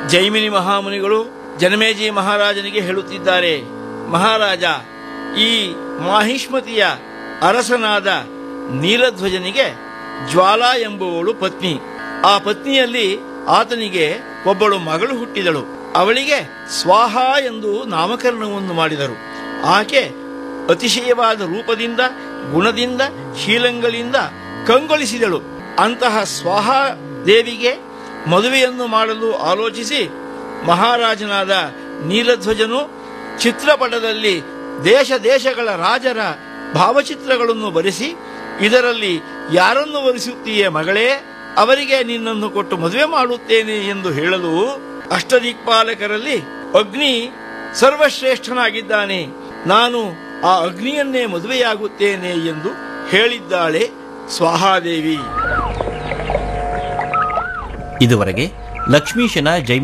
ಜೈಮಿನಿ ಮಹಾಮುನಿಗಳು ಜನಮೇಜಿ ಮಹಾರಾಜನಿಗೆ ಹೇಳುತ್ತಿದ್ದಾರೆ ಮಹಾರಾಜ ಈ ಮಾಹಿಷ್ಮತಿಯ ಅರಸನಾದ ನೀಲಧ್ವಜನಿಗೆ ಜ್ವಾಲಾ ಎಂಬುವಳು ಪತ್ನಿ ಆ ಪತ್ನಿಯಲ್ಲಿ ಆತನಿಗೆ ಒಬ್ಬಳು ಮಗಳು ಹುಟ್ಟಿದಳು ಅವಳಿಗೆ ಸ್ವಾಹ ಎಂದು ನಾಮಕರಣವನ್ನು ಮಾಡಿದರು ಆಕೆ ಅತಿಶಯವಾದ ರೂಪದಿಂದ ಗುಣದಿಂದ ಶೀಲಂಗಳಿಂದ ಕಂಗೊಳಿಸಿದಳು ಅಂತಹ ಸ್ವಾಹ ದೇವಿಗೆ ಮದುವೆಯನ್ನು ಮಾಡಲು ಆಲೋಚಿಸಿ ಮಹಾರಾಜನಾದ ನೀಲಧ್ವಜನು ಚಿತ್ರಪಟದಲ್ಲಿ ದೇಶ ದೇಶಗಳ ರಾಜರ ಭಾವಚಿತ್ರಗಳನ್ನು ಬರೆಸಿ ಇದರಲ್ಲಿ ಯಾರನ್ನು ವರಿಸುತ್ತೀಯೇ ಮಗಳೇ ಅವರಿಗೆ ನಿನ್ನನ್ನು ಕೊಟ್ಟು ಮದುವೆ ಮಾಡುತ್ತೇನೆ ಎಂದು ಹೇಳಲು ಅಷ್ಟದಿಕ್ಪಾಲಕರಲ್ಲಿ ಅಗ್ನಿ ಸರ್ವಶ್ರೇಷ್ಠನಾಗಿದ್ದಾನೆ ನಾನು ಆ ಅಗ್ನಿಯನ್ನೇ ಮದುವೆಯಾಗುತ್ತೇನೆ ಎಂದು ಹೇಳಿದ್ದಾಳೆ ಸ್ವಾಹಾದೇವಿ ಇದುವರೆಗೆ ಲಕ್ಷ್ಮೀಶನ ಜೈಮಿನಿ